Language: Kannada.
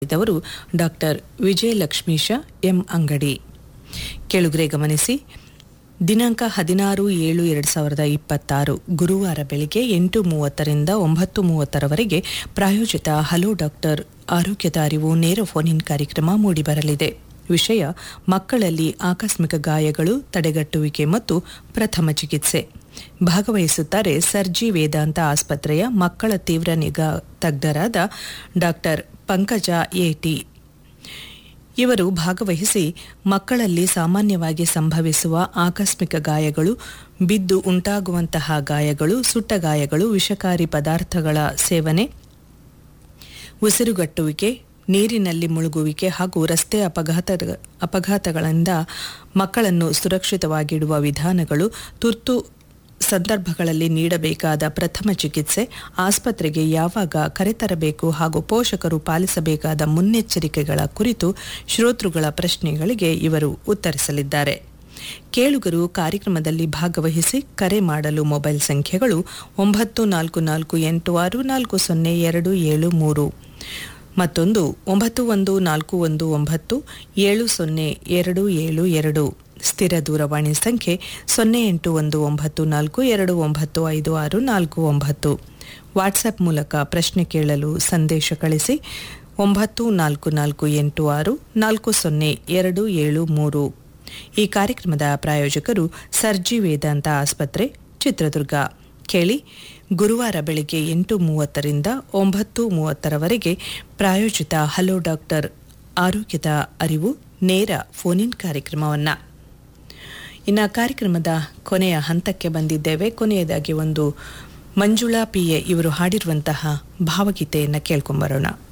ಮಾತನಾಡಿದವರು ಡಾಕ್ಟರ್ ವಿಜಯಲಕ್ಷ್ಮೀಶ ಎಂ ಅಂಗಡಿ ಕೆಳುಗರೆ ಗಮನಿಸಿ ದಿನಾಂಕ ಹದಿನಾರು ಏಳು ಎರಡು ಸಾವಿರದ ಇಪ್ಪತ್ತಾರು ಗುರುವಾರ ಬೆಳಿಗ್ಗೆ ಎಂಟು ಮೂವತ್ತರಿಂದ ಒಂಬತ್ತು ಮೂವತ್ತರವರೆಗೆ ಪ್ರಾಯೋಜಿತ ಹಲೋ ಡಾಕ್ಟರ್ ಆರೋಗ್ಯದ ಅರಿವು ನೇರ ಫೋನ್ ಇನ್ ಕಾರ್ಯಕ್ರಮ ಮೂಡಿಬರಲಿದೆ ವಿಷಯ ಮಕ್ಕಳಲ್ಲಿ ಆಕಸ್ಮಿಕ ಗಾಯಗಳು ತಡೆಗಟ್ಟುವಿಕೆ ಮತ್ತು ಪ್ರಥಮ ಚಿಕಿತ್ಸೆ ಭಾಗವಹಿಸುತ್ತಾರೆ ಸರ್ಜಿ ವೇದಾಂತ ಆಸ್ಪತ್ರೆಯ ಮಕ್ಕಳ ತೀವ್ರ ನಿಗಾ ತಜ್ಞರಾದ ಡಾಕ್ಟರ್ ಪಂಕಜ ಎಟಿ ಇವರು ಭಾಗವಹಿಸಿ ಮಕ್ಕಳಲ್ಲಿ ಸಾಮಾನ್ಯವಾಗಿ ಸಂಭವಿಸುವ ಆಕಸ್ಮಿಕ ಗಾಯಗಳು ಬಿದ್ದು ಉಂಟಾಗುವಂತಹ ಗಾಯಗಳು ಸುಟ್ಟ ಗಾಯಗಳು ವಿಷಕಾರಿ ಪದಾರ್ಥಗಳ ಸೇವನೆ ಉಸಿರುಗಟ್ಟುವಿಕೆ ನೀರಿನಲ್ಲಿ ಮುಳುಗುವಿಕೆ ಹಾಗೂ ರಸ್ತೆ ಅಪಘಾತ ಅಪಘಾತಗಳಿಂದ ಮಕ್ಕಳನ್ನು ಸುರಕ್ಷಿತವಾಗಿಡುವ ವಿಧಾನಗಳು ತುರ್ತು ಸಂದರ್ಭಗಳಲ್ಲಿ ನೀಡಬೇಕಾದ ಪ್ರಥಮ ಚಿಕಿತ್ಸೆ ಆಸ್ಪತ್ರೆಗೆ ಯಾವಾಗ ಕರೆತರಬೇಕು ಹಾಗೂ ಪೋಷಕರು ಪಾಲಿಸಬೇಕಾದ ಮುನ್ನೆಚ್ಚರಿಕೆಗಳ ಕುರಿತು ಶ್ರೋತೃಗಳ ಪ್ರಶ್ನೆಗಳಿಗೆ ಇವರು ಉತ್ತರಿಸಲಿದ್ದಾರೆ ಕೇಳುಗರು ಕಾರ್ಯಕ್ರಮದಲ್ಲಿ ಭಾಗವಹಿಸಿ ಕರೆ ಮಾಡಲು ಮೊಬೈಲ್ ಸಂಖ್ಯೆಗಳು ಒಂಬತ್ತು ನಾಲ್ಕು ನಾಲ್ಕು ಎಂಟು ಆರು ನಾಲ್ಕು ಸೊನ್ನೆ ಎರಡು ಏಳು ಮೂರು ಮತ್ತೊಂದು ಒಂಬತ್ತು ಒಂದು ನಾಲ್ಕು ಒಂದು ಒಂಬತ್ತು ಏಳು ಸೊನ್ನೆ ಎರಡು ಏಳು ಎರಡು ಸ್ಥಿರ ದೂರವಾಣಿ ಸಂಖ್ಯೆ ಸೊನ್ನೆ ಎಂಟು ಒಂದು ಒಂಬತ್ತು ನಾಲ್ಕು ಎರಡು ಒಂಬತ್ತು ಐದು ಆರು ನಾಲ್ಕು ಒಂಬತ್ತು ವಾಟ್ಸ್ಆಪ್ ಮೂಲಕ ಪ್ರಶ್ನೆ ಕೇಳಲು ಸಂದೇಶ ಕಳಿಸಿ ಒಂಬತ್ತು ನಾಲ್ಕು ನಾಲ್ಕು ಎಂಟು ಆರು ನಾಲ್ಕು ಸೊನ್ನೆ ಎರಡು ಏಳು ಮೂರು ಈ ಕಾರ್ಯಕ್ರಮದ ಪ್ರಾಯೋಜಕರು ಸರ್ಜಿ ವೇದಾಂತ ಆಸ್ಪತ್ರೆ ಚಿತ್ರದುರ್ಗ ಕೇಳಿ ಗುರುವಾರ ಬೆಳಿಗ್ಗೆ ಎಂಟು ಮೂವತ್ತರಿಂದ ಒಂಬತ್ತು ಮೂವತ್ತರವರೆಗೆ ಪ್ರಾಯೋಜಿತ ಹಲೋ ಡಾಕ್ಟರ್ ಆರೋಗ್ಯದ ಅರಿವು ನೇರ ಫೋನ್ ಇನ್ ಕಾರ್ಯಕ್ರಮವನ್ನು ಇನ್ನು ಕಾರ್ಯಕ್ರಮದ ಕೊನೆಯ ಹಂತಕ್ಕೆ ಬಂದಿದ್ದೇವೆ ಕೊನೆಯದಾಗಿ ಒಂದು ಮಂಜುಳಾ ಪಿ ಎ ಇವರು ಹಾಡಿರುವಂತಹ ಭಾವಗೀತೆಯನ್ನು ಕೇಳ್ಕೊಂಬರೋಣ